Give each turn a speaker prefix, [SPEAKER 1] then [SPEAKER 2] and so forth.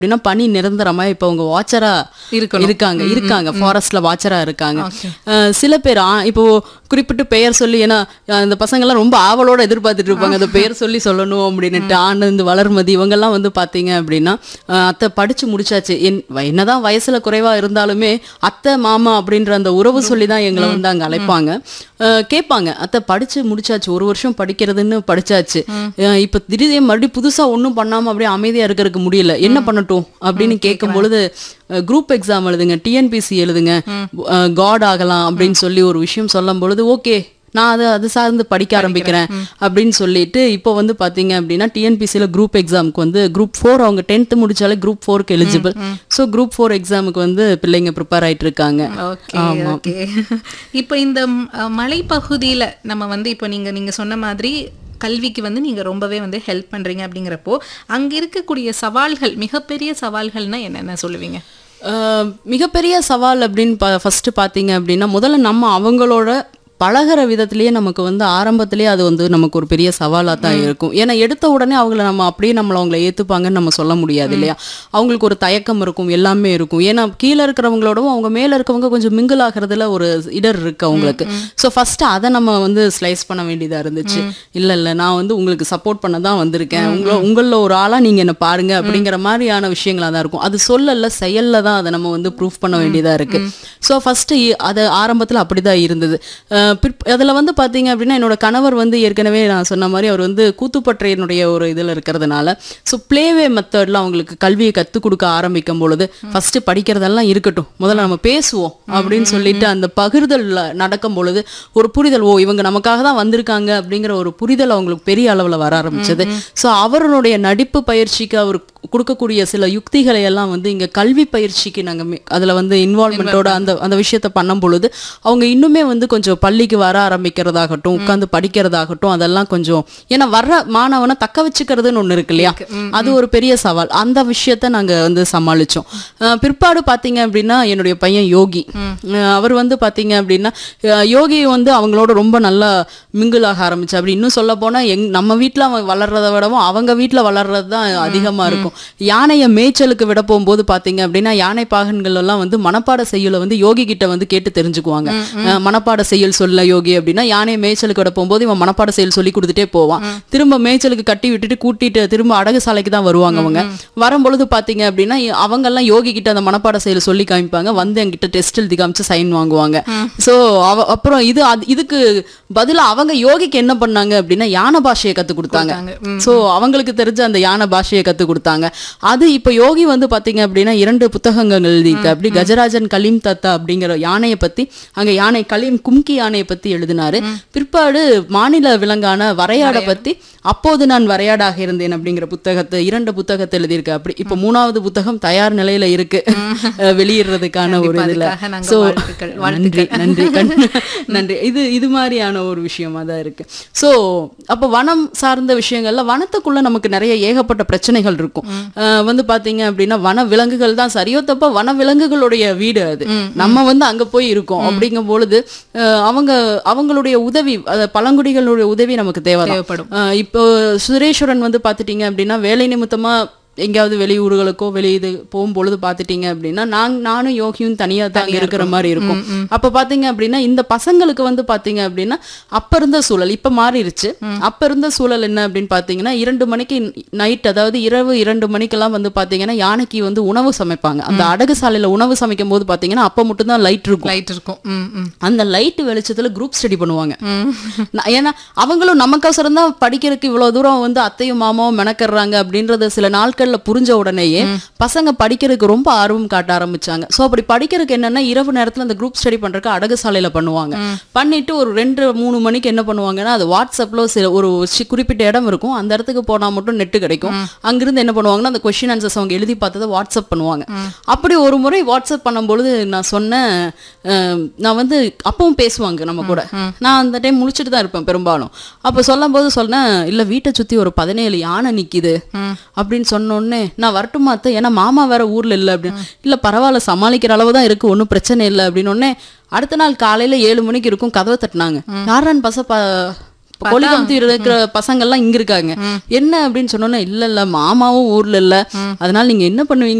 [SPEAKER 1] அப்படின்னா பணி நிரந்தரமா இப்ப அவங்க வாட்சரா
[SPEAKER 2] இருக்கணும்.
[SPEAKER 1] இருக்காங்க இருக்காங்க ஃபாரஸ்ட்ல வாட்சரா இருக்காங்க
[SPEAKER 2] Okay.
[SPEAKER 1] அஹ் சில பேர் ஆ- இப்போ குறிப்பிட்டு பெயர் சொல்லி ஏன்னா அஹ் இந்த பசங்க எல்லாம் ரொம்ப ஆவலோட எதிர்பார்த்துட்டு இருப்பாங்க அந்த பெயர் சொல்லி சொல்லணும் அப்படின்னுட்டு ஆனந்த் வளர்மதி இவங்கெல்லாம் வந்து பாத்தீங்க அப்படின்னா அஹ் அத்தை படிச்சு முடிச்சாச்சு என் வ- என்னதான் வயசுல குறைவா இருந்தாலுமே அத்தை மாமா அப்படின்ற அந்த உறவு சொல்லி தான் எங்களை வந்து அங்க அழைப்பாங்க அஹ் கேட்பாங்க அத்தை படிச்சு முடிச்சாச்சு ஒரு வருஷம் படிக்கிறதுன்னு படிச்சாச்சு அஹ் இப்ப திடீர்னு மறுபடியும் புதுசா ஒண்ணும் பண்ணாம அப்படியே அமைதியா இருக்கிறதுக்கு முடியல என்ன பண்ணட்டும் அப்படின்னு கேட்கும் பொழுது குரூப் எக்ஸாம் எழுதுங்க டிஎன்பிசி எழுதுங்க காட் ஆகலாம் அப்படின்னு சொல்லி ஒரு விஷயம் சொல்லும் பொழுது ஓகே நான் அதை அது சார்ந்து படிக்க ஆரம்பிக்கிறேன் அப்படின்னு சொல்லிட்டு இப்போ வந்து பாத்தீங்க அப்படின்னா டிஎன்பிசியில் குரூப் எக்ஸாமுக்கு வந்து குரூப் ஃபோர் அவங்க டென்த்து முடிச்சாலே குரூப் ஃபோருக்கு எலிஜிபிள் ஸோ குரூப் ஃபோர் எக்ஸாமுக்கு வந்து பிள்ளைங்க ப்ரிப்பேர் ஆயிட்டு இருக்காங்க
[SPEAKER 2] ஓகே ஓகே இப்போ இந்த ம், அஹ், மலைப்பகுதியில நம்ம வந்து இப்போ நீங்க நீங்க சொன்ன மாதிரி கல்விக்கு வந்து நீங்க ரொம்பவே வந்து ஹெல்ப் பண்றீங்க அப்படிங்கிறப்போ அங்க இருக்கக்கூடிய சவால்கள் மிகப்பெரிய சவால்கள்னா என்னென்ன சொல்லுவீங்க
[SPEAKER 1] அஹ் மிகப்பெரிய சவால் அப்படின்னு பா ஃபஸ்ட்டு பார்த்தீங்க அப்படின்னா முதல்ல நம்ம அவங்களோட பழகுற விதத்திலேயே நமக்கு வந்து ஆரம்பத்திலேயே அது வந்து நமக்கு ஒரு பெரிய சவாலாக தான் இருக்கும் ஏன்னா எடுத்த உடனே அவங்கள நம்ம அப்படியே நம்மளை அவங்கள ஏற்றுப்பாங்கன்னு நம்ம சொல்ல முடியாது இல்லையா அவங்களுக்கு ஒரு தயக்கம் இருக்கும் எல்லாமே இருக்கும் ஏன்னா கீழே இருக்கிறவங்களோடவும் அவங்க மேலே இருக்கவங்க கொஞ்சம் மிங்கிள் ஆகிறதுல ஒரு இடர் இருக்கு அவங்களுக்கு ஸோ ஃபஸ்ட்டு அதை நம்ம வந்து ஸ்லைஸ் பண்ண வேண்டியதாக இருந்துச்சு இல்லை இல்லை நான் வந்து உங்களுக்கு சப்போர்ட் பண்ண தான் வந்திருக்கேன் உங்களை உங்களில் ஒரு ஆளாக நீங்கள் என்ன பாருங்க அப்படிங்கிற மாதிரியான விஷயங்களாக தான் இருக்கும் அது சொல்லல செயல்ல தான் அதை நம்ம வந்து ப்ரூஃப் பண்ண வேண்டியதாக இருக்கு ஸோ ஃபஸ்ட்டு அது ஆரம்பத்தில் அப்படி தான் இருந்தது அஹ் பிற் அதில் வந்து பார்த்தீங்க அப்படின்னா என்னோட கணவர் வந்து ஏற்கனவே நான் சொன்ன மாதிரி அவர் வந்து கூத்துப்பற்றையினுடைய ஒரு இதில் இருக்கிறதுனால ஸோ ப்ளேவே மெத்தடில் அவங்களுக்கு கல்வியை கற்றுக் கொடுக்க ஆரம்பிக்கும் பொழுது ஃபஸ்ட்டு படிக்கிறதெல்லாம் இருக்கட்டும் முதல்ல நம்ம பேசுவோம் அப்படின்னு சொல்லிட்டு அந்த பகிர்தல்ல நடக்கும் பொழுது ஒரு புரிதல் ஓ இவங்க நமக்காக தான் வந்திருக்காங்க அப்படிங்கிற ஒரு புரிதல் அவங்களுக்கு பெரிய அளவில் வர ஆரம்பிச்சது ஸோ அவருடைய நடிப்பு பயிற்சிக்கு அவர் கொடுக்கக்கூடிய சில யுக்திகளை எல்லாம் வந்து இங்க கல்வி பயிற்சிக்கு நாங்க மே- அதுல வந்து இன்வால்மெண்ட்டோட அந்த அந்த விஷயத்த பண்ணும் பொழுது அவங்க இன்னுமே வந்து கொஞ்சம் பள்ளிக்கு வர ஆரம்பிக்கிறதாகட்டும் உட்காந்து படிக்கிறதாகட்டும் அதெல்லாம் கொஞ்சம் ஏன்னா வர்ற மாணவனை தக்க வச்சுக்கிறதுன்னு ஒண்ணு இருக்கு இல்லையா அது ஒரு பெரிய சவால் அந்த விஷயத்த நாங்க வந்து சமாளிச்சோம் அஹ் பிற்பாடு பாத்தீங்க அப்படின்னா என்னுடைய பையன் யோகி அஹ் அவர் வந்து பாத்தீங்க அப்படின்னா அஹ் யோகி வந்து அவங்களோட ரொம்ப நல்லா மிங்கிள் ஆக ஆரம்பிச்சு அப்படி இன்னும் சொல்ல போனா எங் நம்ம வீட்ல அவன் வளர்றத விடவும் அவங்க வீட்ல வளர்றது தான் அதிகமா இருக்கும் யானையை மேய்ச்சலுக்கு விட போகும்போது பாத்தீங்க அப்படின்னா யானை பாகன்கள் எல்லாம் வந்து மனப்பாட செய்யுளை வந்து யோகி கிட்ட வந்து கேட்டு தெரிஞ்சுக்குவாங்க அஹ் மனப்பாட செய்யுள் சொல்ல யோகி அப்படின்னா யானையை மேய்ச்சலுக்கு விட போகும்போது இவன் மனப்பாட செயல் சொல்லி கொடுத்துட்டே போவான் திரும்ப மேய்ச்சலுக்கு கட்டி விட்டுட்டு கூட்டிட்டு திரும்ப அடகு சாலைக்கு தான் வருவாங்க அவங்க வரும்பொழுது பாத்தீங்க அப்படின்னா அவங்க எல்லாம் யோகி கிட்ட அந்த மனப்பாட செயல் சொல்லி காமிப்பாங்க வந்து என்கிட்ட டெஸ்ட் எழுதி காமிச்சு சைன் வாங்குவாங்க சோ அவ அப்புறம் இது அது- இதுக்கு பதிலா அவங்க யோகிக்கு என்ன பண்ணாங்க அப்படின்னா யானை பாஷையை கத்து கொடுத்தாங்க சோ அவங்களுக்கு தெரிஞ்ச அந்த யானை பாஷையை கத்து கொடுத்தாங்க அது இப்ப யோகி வந்து பாத்தீங்க அப்படின்னா இரண்டு புத்தகங்கள் எழுதியிருக்க அப்படி கஜராஜன் கலீம் தத்தா அப்படிங்கிற யானையை பத்தி அங்க யானை கலீம் கும்கி யானையை பத்தி எழுதினாரு பிற்பாடு மாநில விலங்கான வரையாட பத்தி அப்போது நான் வரையாடாக இருந்தேன் அப்படிங்கிற புத்தகத்தை இரண்டு புத்தகத்தை எழுதியிருக்க அப்படி இப்ப மூணாவது புத்தகம் தயார் நிலையில இருக்கு அஹ் வெளியிடுறதுக்கான ஒரு இதுல
[SPEAKER 2] அதுக்காக நாங்க
[SPEAKER 1] சோ
[SPEAKER 2] வாழ்த்துக்கள்,
[SPEAKER 1] நன்றி நன்றி கண்- நன்றி இது இது மாதிரியான ஒரு விஷயமா தான் இருக்கு சோ அப்ப வனம் சார்ந்த விஷயங்கள்ல வனத்துக்குள்ள நமக்கு நிறைய ஏகப்பட்ட பிரச்சனைகள் இருக்கும் அஹ் வந்து பாத்தீங்க அப்படின்னா வன விலங்குகள் தான் சரியோ தப்ப வன விலங்குகளுடைய வீடு அது நம்ம வந்து அங்க போய் இருக்கோம் அப்படிங்கும் பொழுது அஹ் அவங்க அவங்களுடைய உதவி அத பழங்குடிகளுடைய உதவி நமக்கு தேவை
[SPEAKER 2] தேவைப்படும்.
[SPEAKER 1] இப்போ சுரேஸ்வரன் வந்து பாத்துட்டீங்க அப்படின்னா வேலை நிமித்தமா எங்கேயாவது வெளியூர்களுக்கோ வெளி இது போகும்பொழுது பார்த்துட்டீங்க அப்படின்னா நான் நானும் யோகியும் தனியாக தான் அங்க இருக்கிற மாதிரி இருக்கும் அப்போ பார்த்தீங்க அப்படின்னா இந்த பசங்களுக்கு வந்து பார்த்தீங்க அப்படின்னா அப்போ இருந்த சூழல் இப்போ மாறிடுச்சு அப்போ இருந்த சூழல் என்ன அப்படின்னு பார்த்தீங்கன்னா இரண்டு மணிக்கு நைட் அதாவது இரவு இரண்டு மணிக்கெல்லாம் வந்து பார்த்தீங்கன்னா யானைக்கு வந்து உணவு சமைப்பாங்க அந்த அடகு சாலையில் உணவு சமைக்கும் போது பார்த்தீங்கன்னா அப்போ மட்டும்தான் லைட் இருக்கும்
[SPEAKER 2] லைட் இருக்கும் ம் ம்
[SPEAKER 1] அந்த லைட் வெளிச்சத்துல குரூப் ஸ்டடி பண்ணுவாங்க நான் ஏன்னா அவங்களும் நமக்கோசரம் தான் படிக்கிறதுக்கு இவ்வளவு தூரம் வந்து அத்தையும் மாமாவும் மெனக்கடுறாங்க அப்படின்றத சில நாட்கள்ல புரிஞ்ச உடனேயே பசங்க படிக்கிறதுக்கு ரொம்ப ஆர்வம் காட்ட ஆரம்பிச்சாங்க சோ அப்படி படிக்கிறதுக்கு என்னன்னா இரவு நேரத்துல அந்த குரூப் ஸ்டடி பண்றதுக்கு அடகு சாலையில பண்ணுவாங்க பண்ணிட்டு ஒரு ரெண்டு மூணு மணிக்கு என்ன பண்ணுவாங்கன்னா அது வாட்ஸ்அப்ல சில ஒரு சி- குறிப்பிட்ட இடம் இருக்கும் அந்த இடத்துக்கு போனா மட்டும் நெட் கிடைக்கும் அங்கிருந்து என்ன பண்ணுவாங்கன்னா அந்த கொஸ்டின் ஆன்சர்ஸ் அவங்க எழுதி பார்த்ததை வாட்ஸ்அப் பண்ணுவாங்க அப்படி ஒரு முறை வாட்ஸ்அப் பண்ணும்பொழுது நான் சொன்னேன் அஹ், நான் வந்து அப்பவும் பேசுவாங்க நம்ம கூட நான் அந்த டைம் முழிச்சிட்டு தான் இருப்பேன் பெரும்பாலும் அப்போ சொல்லும் போது சொன்னேன் இல்ல வீட்டை சுத்தி ஒரு பதினேழு யானை நிக்குது அப்படின்னு சொன்ன உடனே நான் வரட்டுமா அத்தை ஏன்னா மாமா வேற ஊர்ல இல்லை அப்படின்னு இல்ல பரவாயில்ல சமாளிக்கிற அளவு தான் இருக்கு ஒன்றும் பிரச்சனை இல்லை அப்படின்னு உடனே அடுத்த நாள் காலையில ஏழு மணிக்கு இருக்கும் கதவை தட்டினாங்க யாரான்னு பச பா இப்ப கொல்லிகம்பத்தில் இருக்கிற பசங்க எல்லாம் இங்க இருக்காங்க என்ன அப்படின்னு சொன்னோன்னா இல்ல இல்ல மாமாவும் ஊர்ல இல்ல அதனால நீங்க என்ன பண்ணுவீங்க